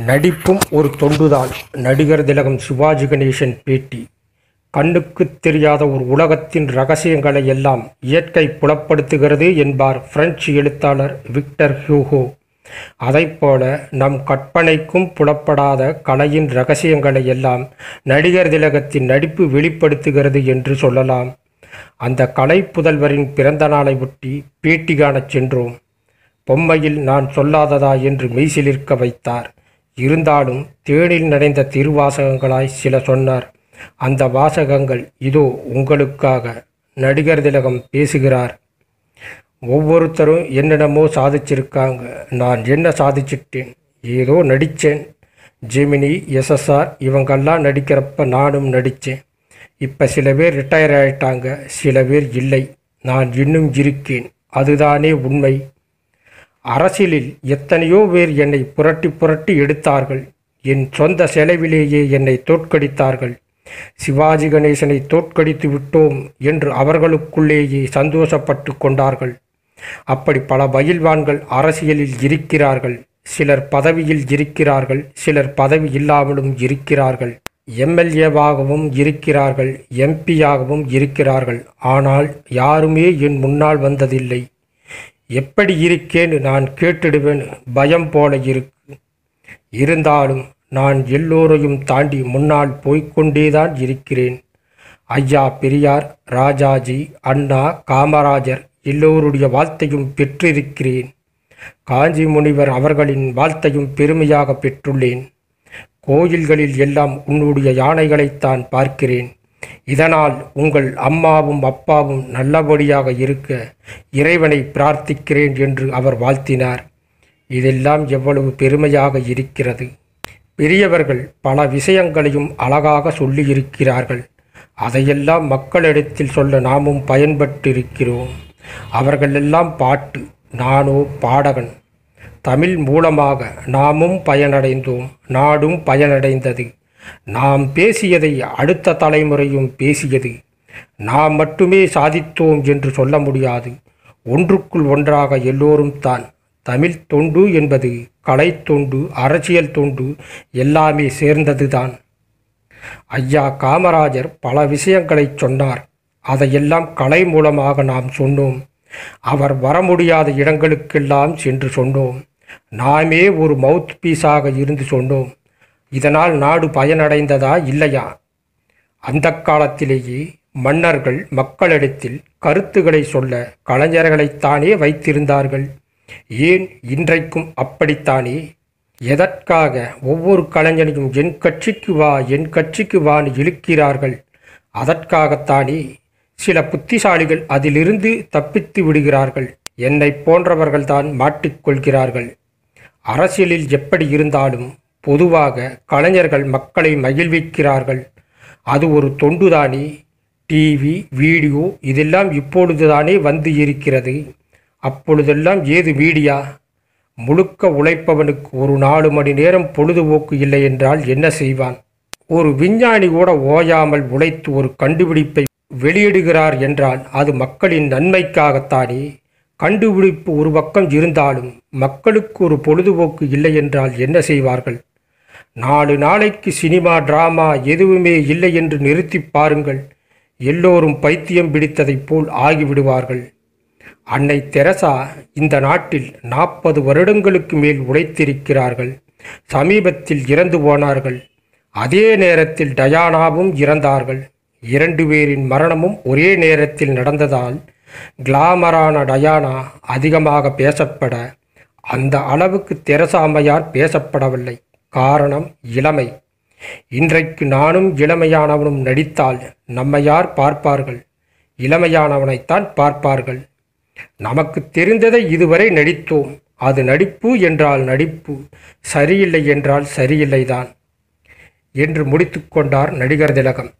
நடிப்பும் ஒரு தொண்டுதான் நடிகர் திலகம் சிவாஜி கணேசன் பேட்டி கண்ணுக்குத் தெரியாத ஒரு உலகத்தின் ரகசியங்களை எல்லாம் இயற்கை புலப்படுத்துகிறது என்பார் பிரெஞ்சு எழுத்தாளர் விக்டர் ஹியூகோ அதைப்போல நம் கற்பனைக்கும் புலப்படாத கலையின் ரகசியங்களை எல்லாம் நடிகர் திலகத்தின் நடிப்பு வெளிப்படுத்துகிறது என்று சொல்லலாம் அந்த கலை புதல்வரின் பிறந்த நாளை ஒட்டி பேட்டி காணச் சென்றோம் பொம்மையில் நான் சொல்லாததா என்று மெய்சிலிர்க்க வைத்தார் இருந்தாலும் தேனில் நனைந்த திருவாசகங்களாய் சில சொன்னார் அந்த வாசகங்கள் இதோ உங்களுக்காக நடிகர் திலகம் பேசுகிறார் ஒவ்வொருத்தரும் என்னென்னமோ சாதிச்சிருக்காங்க நான் என்ன சாதிச்சிட்டேன் ஏதோ நடித்தேன் ஜெமினி எஸ்எஸ்ஆர் இவங்கெல்லாம் நடிக்கிறப்ப நானும் நடித்தேன் இப்போ சில பேர் ரிட்டையர் ஆயிட்டாங்க சில பேர் இல்லை நான் இன்னும் இருக்கேன் அதுதானே உண்மை அரசியலில் எத்தனையோ பேர் என்னை புரட்டி புரட்டி எடுத்தார்கள் என் சொந்த செலவிலேயே என்னை தோற்கடித்தார்கள் சிவாஜி கணேசனை தோற்கடித்து விட்டோம் என்று அவர்களுக்குள்ளேயே சந்தோஷப்பட்டு கொண்டார்கள் அப்படி பல பயில்வான்கள் அரசியலில் இருக்கிறார்கள் சிலர் பதவியில் இருக்கிறார்கள் சிலர் பதவி இல்லாமலும் இருக்கிறார்கள் எம்எல்ஏவாகவும் இருக்கிறார்கள் எம்பியாகவும் இருக்கிறார்கள் ஆனால் யாருமே என் முன்னால் வந்ததில்லை எப்படி இருக்கேன்னு நான் கேட்டிடுவேன் பயம் போல இருக்கு இருந்தாலும் நான் எல்லோரையும் தாண்டி முன்னால் போய்க்கொண்டேதான் இருக்கிறேன் ஐயா பெரியார் ராஜாஜி அண்ணா காமராஜர் எல்லோருடைய வாழ்த்தையும் பெற்றிருக்கிறேன் காஞ்சி முனிவர் அவர்களின் வாழ்த்தையும் பெருமையாக பெற்றுள்ளேன் கோயில்களில் எல்லாம் உன்னுடைய யானைகளைத்தான் பார்க்கிறேன் இதனால் உங்கள் அம்மாவும் அப்பாவும் நல்லபடியாக இருக்க இறைவனை பிரார்த்திக்கிறேன் என்று அவர் வாழ்த்தினார் இதெல்லாம் எவ்வளவு பெருமையாக இருக்கிறது பெரியவர்கள் பல விஷயங்களையும் அழகாக சொல்லியிருக்கிறார்கள் அதையெல்லாம் மக்களிடத்தில் சொல்ல நாமும் பயன்பட்டிருக்கிறோம் அவர்களெல்லாம் பாட்டு நானோ பாடகன் தமிழ் மூலமாக நாமும் பயனடைந்தோம் நாடும் பயனடைந்தது நாம் பேசியதை அடுத்த தலைமுறையும் பேசியது நாம் மட்டுமே சாதித்தோம் என்று சொல்ல முடியாது ஒன்றுக்குள் ஒன்றாக எல்லோரும் தான் தமிழ் தொண்டு என்பது கலை தொண்டு அரசியல் தொண்டு எல்லாமே சேர்ந்ததுதான் ஐயா காமராஜர் பல விஷயங்களை சொன்னார் அதையெல்லாம் கலை மூலமாக நாம் சொன்னோம் அவர் வர முடியாத இடங்களுக்கெல்லாம் சென்று சொன்னோம் நாமே ஒரு மவுத் பீஸாக இருந்து சொன்னோம் இதனால் நாடு பயனடைந்ததா இல்லையா அந்த காலத்திலேயே மன்னர்கள் மக்களிடத்தில் கருத்துக்களை சொல்ல கலைஞர்களைத்தானே வைத்திருந்தார்கள் ஏன் இன்றைக்கும் அப்படித்தானே எதற்காக ஒவ்வொரு கலைஞனையும் என் கட்சிக்கு வா என் கட்சிக்கு வான்னு இழுக்கிறார்கள் அதற்காகத்தானே சில புத்திசாலிகள் அதிலிருந்து தப்பித்து விடுகிறார்கள் என்னை போன்றவர்கள்தான் மாட்டிக்கொள்கிறார்கள் அரசியலில் எப்படி இருந்தாலும் பொதுவாக கலைஞர்கள் மக்களை மகிழ்விக்கிறார்கள் அது ஒரு தொண்டுதானே டிவி வீடியோ இதெல்லாம் இப்பொழுதுதானே வந்து இருக்கிறது அப்பொழுதெல்லாம் ஏது மீடியா முழுக்க உழைப்பவனுக்கு ஒரு நாலு மணி நேரம் பொழுதுபோக்கு இல்லை என்றால் என்ன செய்வான் ஒரு விஞ்ஞானி கூட ஓயாமல் உழைத்து ஒரு கண்டுபிடிப்பை வெளியிடுகிறார் என்றால் அது மக்களின் நன்மைக்காகத்தானே கண்டுபிடிப்பு ஒரு பக்கம் இருந்தாலும் மக்களுக்கு ஒரு பொழுதுபோக்கு இல்லை என்றால் என்ன செய்வார்கள் நாலு நாளைக்கு சினிமா டிராமா எதுவுமே இல்லை என்று நிறுத்தி பாருங்கள் எல்லோரும் பைத்தியம் பிடித்ததைப் போல் ஆகிவிடுவார்கள் அன்னை தெரசா இந்த நாட்டில் நாற்பது வருடங்களுக்கு மேல் உழைத்திருக்கிறார்கள் சமீபத்தில் இறந்து போனார்கள் அதே நேரத்தில் டயானாவும் இறந்தார்கள் இரண்டு பேரின் மரணமும் ஒரே நேரத்தில் நடந்ததால் கிளாமரான டயானா அதிகமாக பேசப்பட அந்த அளவுக்கு தெரசா அம்மையார் பேசப்படவில்லை காரணம் இளமை இன்றைக்கு நானும் இளமையானவனும் நடித்தால் நம்மை யார் பார்ப்பார்கள் இளமையானவனைத்தான் பார்ப்பார்கள் நமக்கு தெரிந்ததை இதுவரை நடித்தோம் அது நடிப்பு என்றால் நடிப்பு சரியில்லை என்றால் சரியில்லைதான் என்று முடித்துக்கொண்டார் நடிகர் திலகம்